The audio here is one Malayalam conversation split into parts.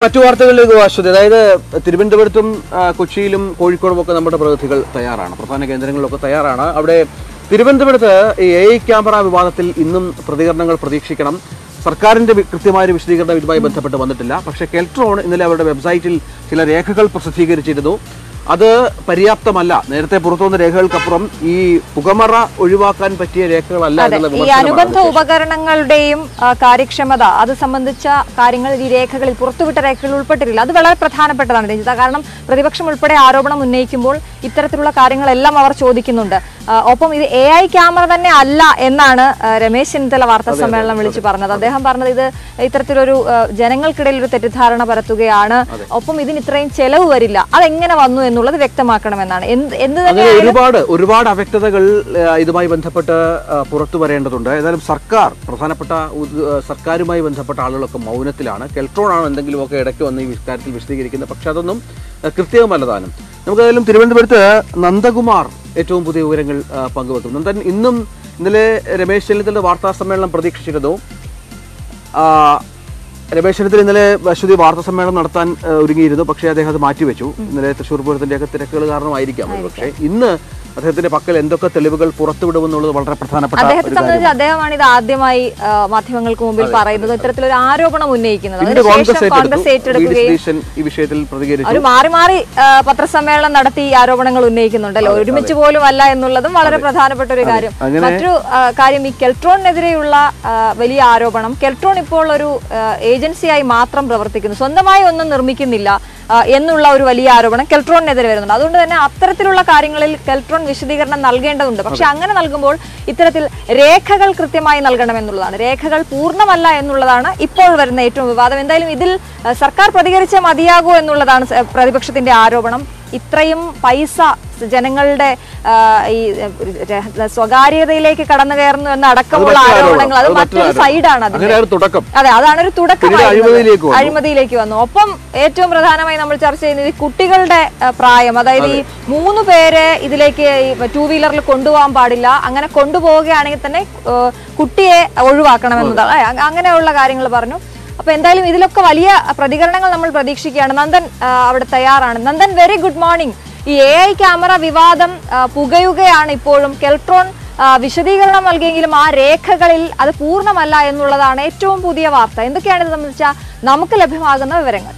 മറ്റു വാർത്തകളിലേക്ക് വാശ്വതി അതായത് തിരുവനന്തപുരത്തും ആ, കൊച്ചിയിലും കോഴിക്കോടും ഒക്കെ നമ്മുടെ പ്രതിനിധികൾ തയ്യാറാണ് പ്രധാന കേന്ദ്രങ്ങളിലൊക്കെ തയ്യാറാണ് അവിടെ തിരുവനന്തപുരത്ത് ഈ എ ഐ ക്യാമറ വിവാദത്തിൽ ഇന്നും പ്രതികരണങ്ങൾ പ്രതീക്ഷിക്കണം സർക്കാരിന്റെ വി- കൃത്യമായ ഒരു വിശദീകരണം ഇതുമായി ബന്ധപ്പെട്ട് വന്നിട്ടില്ല പക്ഷേ കെൽട്രോൺ ഇന്നലെ അവരുടെ വെബ്സൈറ്റിൽ ചില രേഖകൾ പ്രസിദ്ധീകരിച്ചിരുന്നു അത് പര്യാപ്തമല്ല നേരത്തെ പുറത്തുവന്ന രേഖകൾക്കപ്പുറം ഈ പുകമറ ഒഴിവാക്കാൻ പറ്റിയ രേഖകളല്ല അതെ എന്നുള്ള ഈ വിമർശനമാണ് അനുബന്ധ ഉപകരണങ്ങളുടെയും ആ, കാര്യക്ഷമത അത് സംബന്ധിച്ച കാര്യങ്ങൾ ഈ രേഖകളിൽ പുറത്തുവിട്ട രേഖകളിൽ ഉൾപ്പെട്ടിട്ടില്ല അത് വളരെ പ്രധാനപ്പെട്ടതാണ് രഞ്ജിത കാരണം പ്രതിപക്ഷം ഉൾപ്പെടെ ആരോപണം ഉന്നയിക്കുമ്പോൾ ഇത്തരത്തിലുള്ള കാര്യങ്ങളെല്ലാം അവർ ചോദിക്കുന്നുണ്ട് ആ, ഒപ്പം ഇത് എ ഐ ക്യാമറ തന്നെ അല്ല എന്നാണ് ആ, രമേശ് ചെന്നിത്തല വാർത്താ സമ്മേളനം വിളിച്ചു പറഞ്ഞത് അദ്ദേഹം പറഞ്ഞത് ഇത് ഇത്തരത്തിലൊരു ആ, ജനങ്ങൾക്കിടയിൽ ഒരു തെറ്റിദ്ധാരണ പരത്തുകയാണ് ഒപ്പം ഇതിന് ഇത്രയും ചെലവ് വരില്ല അതെങ്ങനെ വന്നു എന്നുള്ളത് വ്യക്തമാക്കണമെന്നാണ് എന്ത് എന്ത് തന്നെ അങ്ങനെ ഒരുപാട് ഒരുപാട് അവ്യക്തതകൾ ആ, ഇതുമായി ബന്ധപ്പെട്ട് ആ, പുറത്തു വരേണ്ടതുണ്ട് ഏതായാലും സർക്കാർ പ്രധാനപ്പെട്ട ഉദ്- ആ, സർക്കാരുമായി ബന്ധപ്പെട്ട ആളുകളൊക്കെ മൗനത്തിലാണ് കെൽട്രോൺ ആണ് എന്തെങ്കിലുമൊക്കെ ഇടയ്ക്ക് വന്ന് ഈ കാര്യത്തിൽ വിശദീകരിക്കുന്നത് പക്ഷെ അതൊന്നും ആ, കൃത്യമല്ല താനും നമുക്ക് ഏതായാലും തിരുവനന്തപുരത്ത് നന്ദകുമാർ ഏറ്റവും പുതിയ വിവരങ്ങൾ ആ, പങ്കുവെക്കും നന്ദൻ ഇന്നും ഇന്നലെ രമേശ് ചെന്നിത്തല വാർത്താ സമ്മേളനം പ്രതീക്ഷിച്ചിരുന്നു ആ, രമേശ് ചെന്നിത്തല ഇന്നലെ അശ്വതി വാർത്താ സമ്മേളനം നടത്താൻ ആ, ഒരുങ്ങിയിരുന്നു പക്ഷേ അദ്ദേഹം അത് മാറ്റിവെച്ചു ഇന്നലെ തൃശ്ശൂർ പൂരത്തിന്റെയൊക്കെ തിരക്കുകൾ കാരണമായിരിക്കാം പക്ഷേ ഇന്ന് അദ്ദേഹത്തിന്റെ പക്കൽ എന്തൊക്കെ തെളിവുകൾ പുറത്തുവിടുമെന്നുള്ളത് വളരെ പ്രധാനപ്പെട്ട അദ്ദേഹത്തെ ഒരു സംബന്ധിച്ച് അദ്ദേഹമാണ് ഇത് ആദ്യമായി ആ, മാധ്യമങ്ങൾക്ക് മുമ്പിൽ പറയുന്നത് ഇത്തരത്തിലൊരു ആരോപണം ഉന്നയിക്കുന്നത് പിന്നീട് കോൺഗ്രസ് അതിനുശേഷം കോൺഗ്രസ് ഏറ്റെടുത്തു വി ഡി ഏറ്റെടുക്കുകയും സതീശൻ ഈ വിഷയത്തിൽ പ്രതികരിച്ചു അവർ മാറി മാറി ആ, പത്രസമ്മേളനം നടത്തി ഈ ആരോപണങ്ങൾ ഉന്നയിക്കുന്നുണ്ടല്ലോ ഒരുമിച്ച് പോലും അല്ല എന്നുള്ളതും വളരെ പ്രധാനപ്പെട്ട ഒരു കാര്യം അങ്ങനെ- മറ്റൊരു ആ, കാര്യം ഈ കെൽട്രോണിനെതിരെയുള്ള ആ, വലിയ ആരോപണം കെൽട്രോൺ ഇപ്പോൾ ഒരു ആ, ഏജൻസിയായി മാത്രം പ്രവർത്തിക്കുന്നു സ്വന്തമായി ഒന്നും നിർമ്മിക്കുന്നില്ല ആ, എന്നുള്ള ഒരു വലിയ ആരോപണം കെൽട്രോണിനെതിരെ വരുന്നുണ്ട് അതുകൊണ്ട് തന്നെ അത്തരത്തിലുള്ള കാര്യങ്ങളിൽ കെൽട്രോൺ വിശദീകരണം നൽകേണ്ടതുണ്ട് പക്ഷെ അങ്ങനെ നൽകുമ്പോൾ ഇത്തരത്തിൽ രേഖകൾ കൃത്യമായി നൽകണമെന്നുള്ളതാണ് രേഖകൾ പൂർണ്ണമല്ല എന്നുള്ളതാണ് ഇപ്പോൾ വരുന്ന ഏറ്റവും വിവാദം എന്തായാലും ഇതിൽ ആ, സർക്കാർ പ്രതികരിച്ചേ മതിയാകൂ എന്നുള്ളതാണ് സ- പ്രതിപക്ഷത്തിന്റെ ആരോപണം ഇത്രയും പൈസ ജനങ്ങളുടെ ആ, ഈ രഹ- സ്വകാര്യതയിലേക്ക് കടന്നു കയറുന്നു എന്ന അടക്കമുള്ള മറ്റൊരു ആരോപണം. ആരോപണങ്ങൾ അത് അത് മറ്റൊരു മറ്റൊരു ആരോപണം. സൈഡാണ് അതിന്റെ അങ്ങനെയാണ് തുടക്കം അതെ അതാണ് ഒരു പിന്നീട് അഴിമതിയിലേക്ക് തുടക്കം വന്നു. അഴിമതിയിലേക്ക് വന്നു ഒപ്പം ഏറ്റവും പ്രധാനമായി നമ്മൾ ചർച്ച ചെയ്യുന്നത് ഈ കുട്ടികളുടെ ആ, പ്രായം അതായത് ഈ മൂന്ന് പേരെ ഇതിലേക്ക് ടൂ വീലറിൽ കൊണ്ടുപോകാൻ പാടില്ല അങ്ങനെ കൊണ്ടുപോവുകയാണെങ്കിൽ തന്നെ ആ, കുട്ടിയെ ഒഴിവാക്കണമെന്നതാണ് ആ, അ- അങ്ങനെയുള്ള കാര്യങ്ങൾ പറഞ്ഞു അപ്പൊ എന്തായാലും ഇതിലൊക്കെ വലിയ പ്രതികരണങ്ങൾ നമ്മൾ പ്രതീക്ഷിക്കുകയാണ് നന്ദൻ ആ, അവിടെ തയ്യാറാണ് നന്ദൻ വെരി ഗുഡ് മോർണിംഗ് ഈ എ ഐ ക്യാമറ വിവാദം ആ, പുകയുകയാണ് ഇപ്പോഴും കെൽട്രോൺ ആ, വിശദീകരണം നൽകിയെങ്കിലും ആ രേഖകളിൽ അത് പൂർണ്ണമല്ല എന്നുള്ളതാണ് ഏറ്റവും പുതിയ വാർത്ത എന്തൊക്കെയാണ് ഇത് സംബന്ധിച്ച നമുക്ക് ലഭ്യമാകുന്ന വിവരങ്ങൾ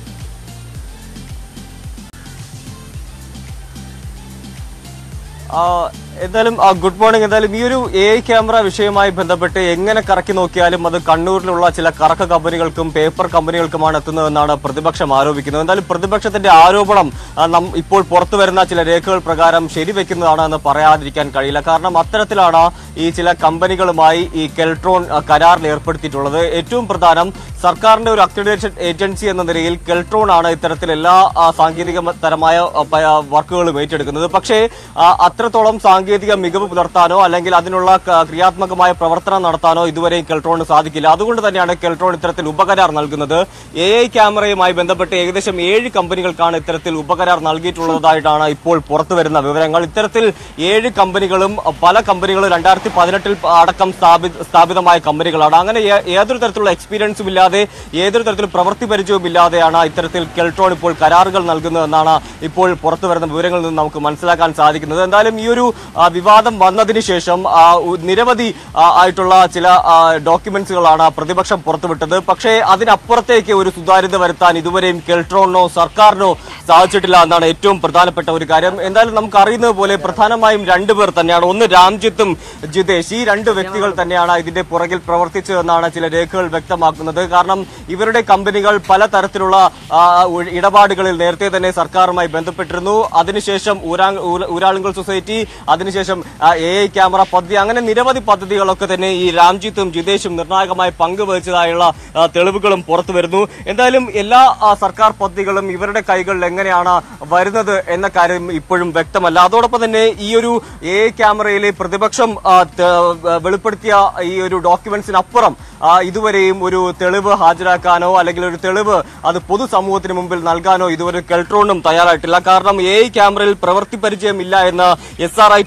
ആ, എന്തായാലും ആ, ഗുഡ് മോർണിംഗ് എന്തായാലും ഈ ഒരു എ ഐ ക്യാമറ വിഷയവുമായി ബന്ധപ്പെട്ട് എങ്ങനെ കറക്കി നോക്കിയാലും അത് കണ്ണൂരിലുള്ള ചില കറക്ക കമ്പനികൾക്കും പേപ്പർ കമ്പനികൾക്കുമാണ് എത്തുന്നതെന്നാണ് പ്രതിപക്ഷം ആരോപിക്കുന്നത് എന്തായാലും പ്രതിപക്ഷത്തിന്റെ ആരോപണം ആ, നം- ഇപ്പോൾ പുറത്തു വരുന്ന ചില രേഖകൾ പ്രകാരം ശരിവെക്കുന്നതാണ് എന്ന് പറയാതിരിക്കാൻ കഴിയില്ല കാരണം അത്തരത്തിലാണ് ഈ ചില കമ്പനികളുമായി ഈ കെൽട്രോൺ ആ, കരാറിൽ ഏർപ്പെടുത്തിയിട്ടുള്ളത് ഏറ്റവും പ്രധാനം സർക്കാരിന്റെ ഒരു അക്രഡിറ്റേഷൻ ഏജൻസി എന്ന നിലയിൽ കെൽട്രോൺ ആണ് ഇത്തരത്തിൽ എല്ലാ ആ, സാങ്കേതിക തരമായ ആ, പ- ആ, വർക്കുകളും ഏറ്റെടുക്കുന്നത് പക്ഷേ ആ, അത്രത്തോളം സാങ്കേതിക മികവ് പുലർത്താനോ അല്ലെങ്കിൽ അതിനുള്ള ക- ക്രിയാത്മകമായ പ്രവർത്തനം നടത്താനോ ഇതുവരെയും കെൽട്രോണിന് സാധിക്കില്ല അതുകൊണ്ട് തന്നെയാണ് കെൽട്രോൺ ഇത്തരത്തിൽ ഉപകരാർ നൽകുന്നത് എ ഐ ക്യാമറയുമായി ബന്ധപ്പെട്ട് ഏകദേശം ഏഴ് കമ്പനികൾക്കാണ് ഇത്തരത്തിൽ ഉപകരാർ നൽകിയിട്ടുള്ളതായിട്ടാണ് ഇപ്പോൾ പുറത്തു വരുന്ന വിവരങ്ങൾ ഇത്തരത്തിൽ ഏഴ് കമ്പനികളും പല കമ്പനികളും രണ്ടായിരത്തി പതിനെട്ടിൽ അടക്കം സ്ഥാപി സ്ഥാപിതമായ കമ്പനികളാണ് അങ്ങനെ ഏ- ഏതൊരു തരത്തിലുള്ള എക്സ്പീരിയൻസും ഇല്ലാതെ ഏതൊരു തരത്തിലുള്ള പ്രവൃത്തി പരിചയവും ഇല്ലാതെയാണ് ഇത്തരത്തിൽ കെൽട്രോൺ ഇപ്പോൾ കരാറുകൾ നൽകുന്നതെന്നാണ് ഇപ്പോൾ പുറത്തു വരുന്ന വിവരങ്ങളിൽ നിന്ന് നമുക്ക് മനസ്സിലാക്കാൻ സാധിക്കുന്നത് എന്തായാലും ഈ ഒരു ആ, വിവാദം വന്നതിന് ശേഷം ആ, ഉ- നിരവധി ആ, ആയിട്ടുള്ള ചില ഡോക്യുമെന്റ്സുകളാണ് പ്രതിപക്ഷം പുറത്തുവിട്ടത് പക്ഷേ അതിനപ്പുറത്തേക്ക് ഒരു സുതാര്യത വരുത്താൻ ഇതുവരെയും കെൽട്രോണിനോ സർക്കാരിനോ സാധിച്ചിട്ടില്ല എന്നാണ് ഏറ്റവും പ്രധാനപ്പെട്ട ഒരു കാര്യം എന്തായാലും നമുക്ക് അറിയുന്നത് പോലെ പ്രധാനമായും രണ്ടുപേർ തന്നെയാണ് ഒന്ന് രാംജിത്തും ജിതേഷ് ഈ രണ്ട് വ്യക്തികൾ തന്നെയാണ് ഇതിന്റെ പുറകിൽ പ്രവർത്തിച്ചതെന്നാണ് ചില രേഖകൾ വ്യക്തമാക്കുന്നത് കാരണം ഇവരുടെ കമ്പനികൾ പലതരത്തിലുള്ള ആ, ഉ- ഇടപാടുകളിൽ നേരത്തെ തന്നെ സർക്കാരുമായി ബന്ധപ്പെട്ടിരുന്നു അതിനുശേഷം ഊരാ- ഊര- ഊരാളുങ്കൽ സൊസൈറ്റി അതിനുശേഷം എ ഐ ക്യാമറ പദ്ധതി അങ്ങനെ നിരവധി പദ്ധതികളൊക്കെ തന്നെ ഈ രാംജിത്തും ജിതേഷും നിർണായകമായി പങ്കുവഹിച്ചതായുള്ള ആ, തെളിവുകളും പുറത്തു വരുന്നു എന്തായാലും എല്ലാ ആ, സർക്കാർ പദ്ധതികളും ഇവരുടെ കൈകളിൽ എങ്ങനെയാണ് വരുന്നത് എന്ന കാര്യം ഇപ്പോഴും വ്യക്തമല്ല അതോടൊപ്പം തന്നെ ഈ ഒരു എ ഐ ക്യാമറയിലെ പ്രതിപക്ഷം ആ, ത- വെളിപ്പെടുത്തിയ ഈ ഒരു ഡോക്യുമെന്റ്സിനപ്പുറം ആ, ഇതുവരെയും ഒരു തെളിവ് ഹാജരാക്കാനോ അല്ലെങ്കിൽ ഒരു തെളിവ് അത് പൊതുസമൂഹത്തിന് മുമ്പിൽ നൽകാനോ ഇതുവരെ കെൽട്രോണും തയ്യാറായിട്ടില്ല കാരണം എ ഐ ക്യാമറയിൽ പ്രവൃത്തി പരിചയം ഇല്ല എന്ന് S R I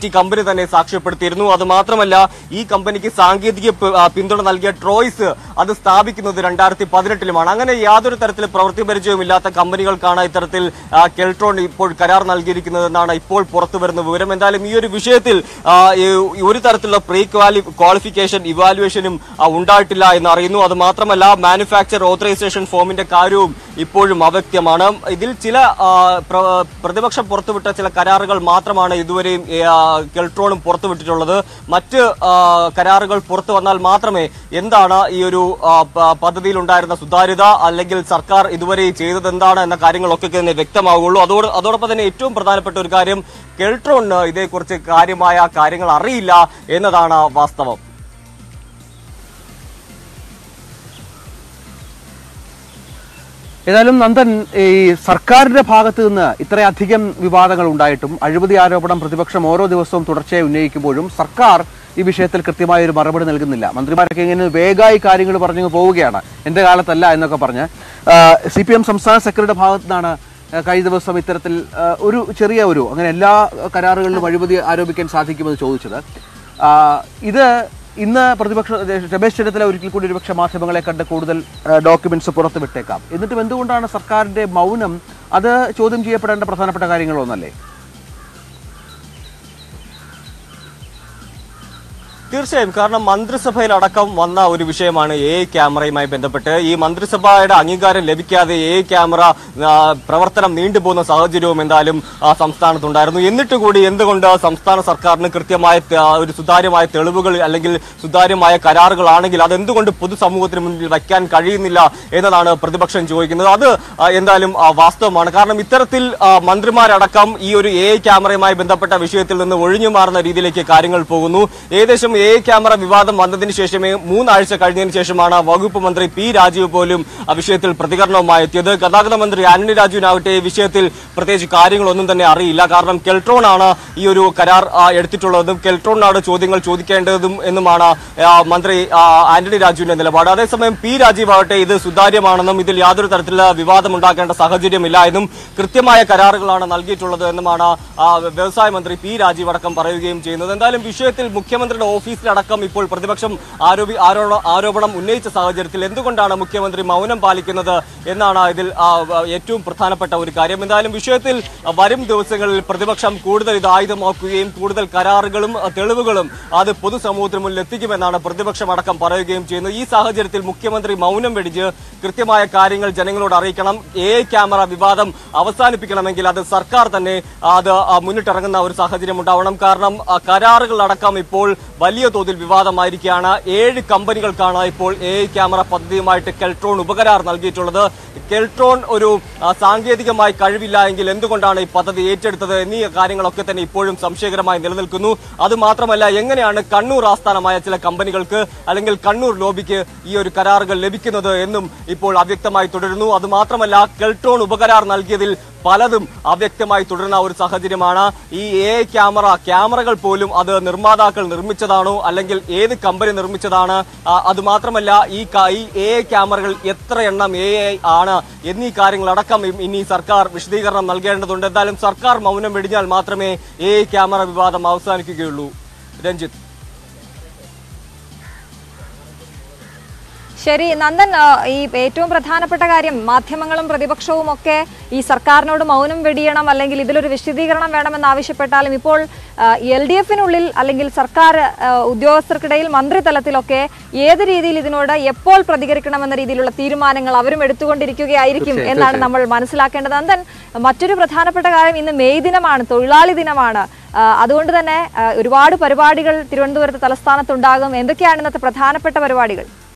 T company തന്നെ സാക്ഷ്യപ്പെടുത്തിയിരുന്നു അത് മാത്രമല്ല ഈ കമ്പനിക്ക് സാങ്കേതിക പി- ആ, പിന്തുണ നൽകിയ ട്രോയ്സ് അത് സ്ഥാപിക്കുന്നത് രണ്ടായിരത്തി പതിനെട്ടിലുമാണ് അങ്ങനെ യാതൊരു തരത്തിൽ പ്രവൃത്തി പരിചയമില്ലാത്ത കമ്പനികൾക്കാണ് ഇത്തരത്തിൽ ആ, കെൽട്രോൺ ഇപ്പോൾ കരാർ നൽകിയിരിക്കുന്നതെന്നാണ് ഇപ്പോൾ പുറത്തു വരുന്ന വിവരം എന്തായാലും ഈ ഒരു വിഷയത്തിൽ ആ, ഈ ഒരു തരത്തിലുള്ള പ്രീ ക്വാലി ക്വാളിഫിക്കേഷൻ ഇവാലുവേഷനും ആ, ഉണ്ടായിട്ടില്ല എന്ന് അറിയുന്നു അത് മാത്രമല്ല മാനുഫാക്ചർ ഓതറൈസേഷൻ ഫോമിന്റെ കാര്യവും ഇപ്പോഴും അവ്യക്തമാണ് ഇതിൽ ചില ആ, പ്ര- പ്രതിപക്ഷം പുറത്തുവിട്ട ചില കരാറുകൾ മാത്രമാണ് ഇതുവരെയും ഏ, ആ, കെൽട്രോണും പുറത്തുവിട്ടിട്ടുള്ളത് മറ്റ് ആ, കരാറുകൾ പുറത്തു വന്നാൽ മാത്രമേ എന്താണ് ഈ ഒരു ആ, പ- പദ്ധതിയിൽ ഉണ്ടായിരുന്ന സുതാര്യത അല്ലെങ്കിൽ സർക്കാർ ഇതുവരെ ചെയ്തത് എന്താണ് എന്ന കാര്യങ്ങളൊക്കെ തന്നെ വ്യക്തമാവുകയുള്ളൂ അതോട് അതോടൊപ്പം തന്നെ ഏറ്റവും പ്രധാനപ്പെട്ട ഒരു കാര്യം കെൽട്രോണിന് ഇതേക്കുറിച്ച് കാര്യമായ കാര്യങ്ങൾ അറിയില്ല എന്നതാണ് വാസ്തവം ഏതായാലും നന്ദൻ ഈ സർക്കാരിന്റെ ഭാഗത്ത് നിന്ന് ഇത്രയധികം വിവാദങ്ങൾ ഉണ്ടായിട്ടും അഴിമതി ആരോപണം പ്രതിപക്ഷം ഓരോ ദിവസവും തുടർച്ചയായി ഉന്നയിക്കുമ്പോഴും സർക്കാർ ഈ വിഷയത്തിൽ കൃത്യമായ ഒരു മറുപടി നൽകുന്നില്ല മന്ത്രിമാരൊക്കെ ഇങ്ങനെ വേഗമായി കാര്യങ്ങൾ പറഞ്ഞു പോവുകയാണ് എന്റെ കാലത്തല്ല എന്നൊക്കെ പറഞ്ഞ് സി പി എം സംസ്ഥാന സെക്രട്ടറിയുടെ ഭാഗത്തു നിന്നാണ് ആ, കഴിഞ്ഞ ദിവസം ഇത്തരത്തിൽ ആ, ഒരു ചെറിയ ഒരു അങ്ങനെ എല്ലാ കരാറുകളിലും അഴിമതി ആരോപിക്കാൻ സാധിക്കുമെന്ന് ചോദിച്ചത് ആ, ഇത് ഇന്ന് പ്രതിപക്ഷ രമേശ് ചെന്നിത്തല ഒരിക്കൽ കൂടി ഒരുപക്ഷെ മാധ്യമങ്ങളെ കണ്ട് കൂടുതൽ ഡോക്യുമെന്റ്സ് പുറത്തു വിട്ടേക്കാം എന്നിട്ടും എന്തുകൊണ്ടാണ് സർക്കാരിന്റെ മൗനം അത് ചോദ്യം ചെയ്യപ്പെടേണ്ട പ്രധാനപ്പെട്ട കാര്യങ്ങളൊന്നല്ലേ തീർച്ചയായും കാരണം മന്ത്രിസഭയിലടക്കം വന്ന ഒരു വിഷയമാണ് എ ക്യാമറയുമായി ബന്ധപ്പെട്ട് ഈ മന്ത്രിസഭയുടെ അംഗീകാരം ലഭിക്കാതെ എ ക്യാമറ ആ, പ്രവർത്തനം നീണ്ടുപോകുന്ന സാഹചര്യവും എന്തായാലും ആ, സംസ്ഥാനത്തുണ്ടായിരുന്നു എന്നിട്ട് കൂടി എന്തുകൊണ്ട് സംസ്ഥാന സർക്കാരിന് കൃത്യമായ ത- ആ, ഒരു സുതാര്യമായ തെളിവുകൾ അല്ലെങ്കിൽ സുതാര്യമായ കരാറുകളാണെങ്കിൽ അതെന്തുകൊണ്ട് പൊതുസമൂഹത്തിന് മുന്നിൽ വയ്ക്കാൻ കഴിയുന്നില്ല എന്നതാണ് പ്രതിപക്ഷം ചോദിക്കുന്നത് അത് ആ, എന്തായാലും ആ, വാസ്തവമാണ് കാരണം ഇത്തരത്തിൽ ആ, മന്ത്രിമാരടക്കം ഈ ഒരു എ ക്യാമറയുമായി ബന്ധപ്പെട്ട വിഷയത്തിൽ നിന്ന് ഒഴിഞ്ഞു മാറുന്ന രീതിയിലേക്ക് കാര്യങ്ങൾ പോകുന്നു ഏകദേശം എ ക്യാമറ വിവാദം വന്നതിന് ശേഷമേ മൂന്നാഴ്ച കഴിഞ്ഞതിന് ശേഷമാണ് വകുപ്പ് മന്ത്രി പി രാജീവ് പോലും ആ വിഷയത്തിൽ പ്രതികരണവുമായി എത്തിയത് ഗതാഗത മന്ത്രി ആന്റണി രാജുവിനാവട്ടെ ഈ വിഷയത്തിൽ പ്രത്യേകിച്ച് കാര്യങ്ങളൊന്നും തന്നെ അറിയില്ല കാരണം കെൽട്രോൺ ആണ് ഈ ഒരു കരാർ ആ, എടുത്തിട്ടുള്ളതും കെൽട്രോണിനാണ് ചോദ്യങ്ങൾ ചോദിക്കേണ്ടതും എന്നുമാണ് ആ, മന്ത്രി ആ, ആന്റണി രാജുവിന്റെ നിലപാട് അതേസമയം പി രാജീവ് ആവട്ടെ ഇത് സുതാര്യമാണെന്നും ഇതിൽ യാതൊരു തരത്തിലുള്ള വിവാദം ഉണ്ടാക്കേണ്ട സാഹചര്യമില്ല എന്നും കൃത്യമായ കരാറുകളാണ് നൽകിയിട്ടുള്ളത് എന്നുമാണ് ആ, വ്യവസായ മന്ത്രി പി രാജീവ് അടക്കം പറയുകയും ചെയ്യുന്നത് എന്തായാലും വിഷയത്തിൽ മുഖ്യമന്ത്രിയുടെ ഓഫീസിലടക്കം ഇപ്പോൾ പ്രതിപക്ഷം ആരോപി ആരോപ ആരോപണം ഉന്നയിച്ച സാഹചര്യത്തിൽ എന്തുകൊണ്ടാണ് മുഖ്യമന്ത്രി മൗനം പാലിക്കുന്നത് എന്നാണ് ഇതിൽ ആ, ഏറ്റവും പ്രധാനപ്പെട്ട ഒരു കാര്യം എന്തായാലും വിഷയത്തിൽ വരും ദിവസങ്ങളിൽ പ്രതിപക്ഷം കൂടുതൽ ഇത് ആയുധമാക്കുകയും കൂടുതൽ കരാറുകളും ആ, തെളിവുകളും അത് പൊതുസമൂഹത്തിന് മുന്നിൽ എത്തിക്കുമെന്നാണ് പ്രതിപക്ഷം അടക്കം പറയുകയും ചെയ്യുന്നത് ഈ സാഹചര്യത്തിൽ മുഖ്യമന്ത്രി മൗനം വെടിച്ച് കൃത്യമായ കാര്യങ്ങൾ ജനങ്ങളോട് അറിയിക്കണം എ ക്യാമറ വിവാദം അവസാനിപ്പിക്കണമെങ്കിൽ അത് സർക്കാർ തന്നെ അത് ആ, മുന്നിട്ടിറങ്ങുന്ന ഒരു സാഹചര്യം ഉണ്ടാവണം കാരണം ആ, കരാറുകളടക്കം ഇപ്പോൾ വലിയ തോതിൽ വിവാദമായിരിക്കുകയാണ് ഏഴ് കമ്പനികൾക്കാണ് ഇപ്പോൾ എ ക്യാമറ പദ്ധതിയുമായിട്ട് കെൽട്രോൺ ഉപകരാർ നൽകിയിട്ടുള്ളത് കെൽട്രോൺ ഒരു ആ, സാങ്കേതികമായി കഴിവില്ല എങ്കിൽ എന്തുകൊണ്ടാണ് ഈ പദ്ധതി ഏറ്റെടുത്തത് എന്നീ കാര്യങ്ങളൊക്കെ തന്നെ ഇപ്പോഴും സംശയകരമായി നിലനിൽക്കുന്നു അത് മാത്രമല്ല എങ്ങനെയാണ് കണ്ണൂർ ആസ്ഥാനമായ ചില കമ്പനികൾക്ക് അല്ലെങ്കിൽ കണ്ണൂർ ലോബിക്ക് ഈ ഒരു കരാറുകൾ ലഭിക്കുന്നത് എന്നും ഇപ്പോൾ അവ്യക്തമായി തുടരുന്നു അത് മാത്രമല്ല കെൽട്രോൺ ഉപകരാർ നൽകിയതിൽ പലതും അവ്യക്തമായി തുടരുന്ന ഒരു സാഹചര്യമാണ് ഈ എ ക്യാമറ ക്യാമറകൾ പോലും അത് നിർമ്മാതാക്കൾ നിർമ്മിച്ചതാണോ അല്ലെങ്കിൽ ഏത് കമ്പനി നിർമ്മിച്ചതാണ് ആ, അത് മാത്രമല്ല ഈ ക- ഈ എ ക്യാമറകൾ എത്ര എണ്ണം എ ആണ് എന്നീ കാര്യങ്ങളടക്കം ഇ- ഇനി സർക്കാർ വിശദീകരണം നൽകേണ്ടതുണ്ട് എന്തായാലും സർക്കാർ മൗനം വെടിഞ്ഞാൽ മാത്രമേ എ ക്യാമറ വിവാദം അവസാനിക്കുകയുള്ളൂ രഞ്ജിത്ത് ശരി നന്ദൻ ആ, ഈ ഏറ്റവും പ്രധാനപ്പെട്ട കാര്യം മാധ്യമങ്ങളും പ്രതിപക്ഷവും ഒക്കെ ഈ സർക്കാരിനോട് മൗനം വെടിയണം അല്ലെങ്കിൽ ഇതിലൊരു വിശദീകരണം വേണമെന്ന് ആവശ്യപ്പെട്ടാലും ഇപ്പോൾ എൽ ഡി എഫിനുള്ളിൽ അല്ലെങ്കിൽ സർക്കാർ ആ, ഉദ്യോഗസ്ഥർക്കിടയിൽ മന്ത്രിതലത്തിലൊക്കെ ഏത് രീതിയിൽ ഇതിനോട് എപ്പോൾ പ്രതികരിക്കണമെന്ന രീതിയിലുള്ള തീരുമാനങ്ങൾ അവരും എടുത്തുകൊണ്ടിരിക്കുകയായിരിക്കും എന്നാണ് നമ്മൾ മനസ്സിലാക്കേണ്ടത് നന്ദൻ മറ്റൊരു പ്രധാനപ്പെട്ട കാര്യം ഇന്ന് മെയ് ദിനമാണ് തൊഴിലാളി ദിനമാണ് ആ, അതുകൊണ്ട് തന്നെ ആ, ഒരുപാട് പരിപാടികൾ തിരുവനന്തപുരത്ത് തലസ്ഥാനത്തുണ്ടാകും എന്തൊക്കെയാണ് ഇന്നത്തെ പ്രധാനപ്പെട്ട പരിപാടികൾ